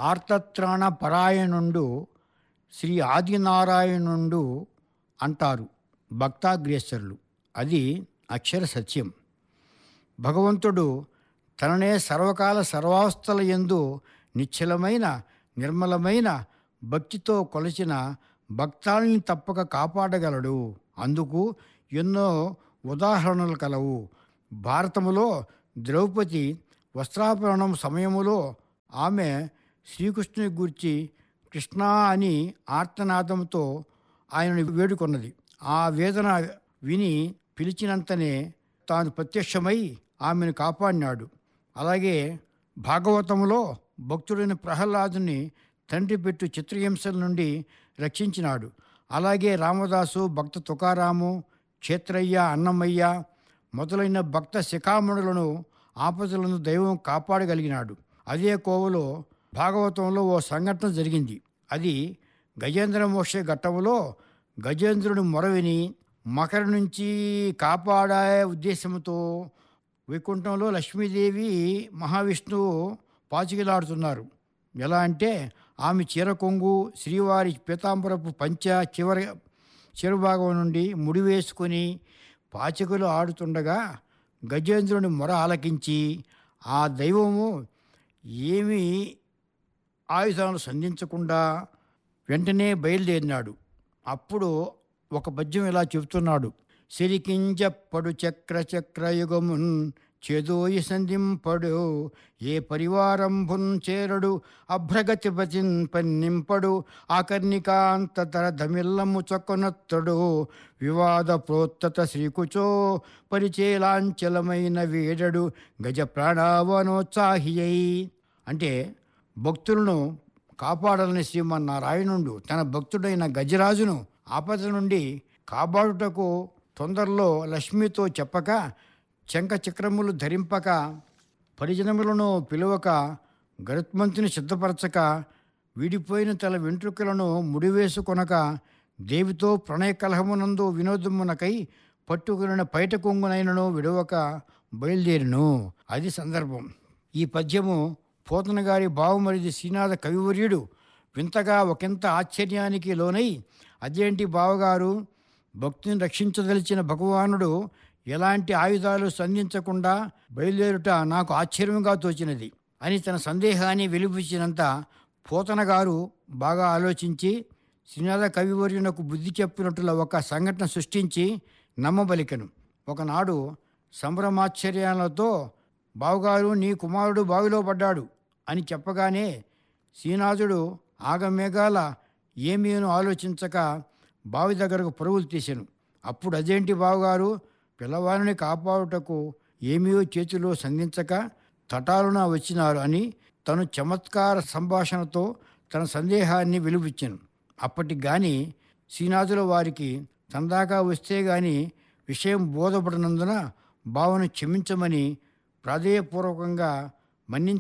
ఆర్తత్రాణ పరాయణుండు శ్రీ ఆదినారాయణుండు అంటారు భక్తాగ్రేసరులు అది అక్షర సత్యం భగవంతుడు తననే సర్వకాల సర్వావస్థల యందు నిశ్చలమైన నిర్మలమైన భక్తితో కొలచిన భక్తాల్ని తప్పక కాపాడగలడు అందుకు ఎన్నో ఉదాహరణలు కలవు భారతములో ద్రౌపది వస్త్రాపహరణం సమయములో ఆమె శ్రీకృష్ణుని గూర్చి కృష్ణ అని ఆర్తనాదంతో ఆయనను వేడుకొన్నది ఆ వేదన విని పిలిచినంతనే తాను ప్రత్యక్షమై ఆమెను కాపాడినాడు అలాగే భాగవతములో భక్తుడైన ప్రహ్లాదుని తండ్రి పెట్టు చిత్రహింసల నుండి రక్షించినాడు అలాగే రామదాసు భక్త తుకారాము క్షేత్రయ్య అన్నమయ్య మొదలైన భక్త శిఖామణులను ఆపదలను దైవం కాపాడగలిగినాడు అదే కోవలో భాగవతంలో ఓ సంఘటన జరిగింది అది గజేంద్ర మోక్ష ఘట్టములో గజేంద్రుని మొరవిని మకర నుంచి కాపాడే ఉద్దేశంతో వైకుంఠంలో లక్ష్మీదేవి మహావిష్ణువు పాచికలాడుతున్నారు ఎలా అంటే ఆమె చీర కొంగు శ్రీవారి పీతాంబరపు పంచ చివరి చిరు భాగం నుండి ముడి వేసుకొని పాచికలు ఆడుతుండగా గజేంద్రుని మొర ఆలకించి ఆ దైవము ఏమీ ఆయుధాలను సంధించకుండా వెంటనే బయలుదేరినాడు అప్పుడు ఒక పద్యం ఇలా చెబుతున్నాడు సిరికించప్పడు చక్ర చక్రయుగమున్ చేదోయి సంధింపడు ఏ పరివారంభున్ చేరడు అభ్రగతిపతిన్ పన్నింపడు ఆకర్ణికాంతతర ధమిల్లము చొక్కనొత్తడు వివాద ప్రోత్తత శ్రీకుచో పరిచేలాంచలమైన వేడడు గజ ప్రాణావనోత్సాహియై అంటే భక్తులను కాపాడాలని శ్రీమన్నారాయణుడు తన భక్తుడైన గజరాజును ఆపద నుండి కాపాడుటకు తొందరలో లక్ష్మితో చెప్పక శంఖ చక్రములు ధరింపక పరిజనములను పిలువక గరుత్మంతుని సిద్ధపరచక విడిపోయిన తల వెంట్రుకలను ముడివేసుకొనక దేవితో ప్రణయ కలహమునందు వినోదమునకై పట్టుకుని పైట కొంగునైనను విడవక బయలుదేరిను అది సందర్భం ఈ పద్యము పోతన గారి బావమరిది శ్రీనాథ కవివర్యుడు వింతగా ఒకంత ఆశ్చర్యానికి లోనై అదేంటి బావగారు భక్తిని రక్షించదలిచిన భగవానుడు ఎలాంటి ఆయుధాలు సంధించకుండా బయలుదేరుట నాకు ఆశ్చర్యంగా తోచినది అని తన సందేహాన్ని వెలిబుచ్చినంత పోతన గారు బాగా ఆలోచించి శ్రీనాథ కవివర్యునకు బుద్ధి చెప్పినట్టుల ఒక సంఘటన సృష్టించి నమ్మబలికను ఒకనాడు సంభ్రమాశ్చర్యాలతో బావుగారు నీ కుమారుడు బావిలో పడ్డాడు అని చెప్పగానే శ్రీనాథుడు ఆగమేఘాల ఏమీను ఆలోచించక బావి దగ్గరకు పరుగులు తీశాను అప్పుడు అదేంటి బావగారు పిల్లవారిని కాపాడుటకు ఏమీ చేతిలో సంధించక తటాలున వచ్చినారు అని తను చమత్కార సంభాషణతో తన సందేహాన్ని వెలుబుచ్చాను అప్పటికి గాని శ్రీనాథుల వారికి తందాకా వస్తే గాని విషయం బోధపడినందున బావను క్షమించమని ప్రాధేయపూర్వకంగా మన్నించ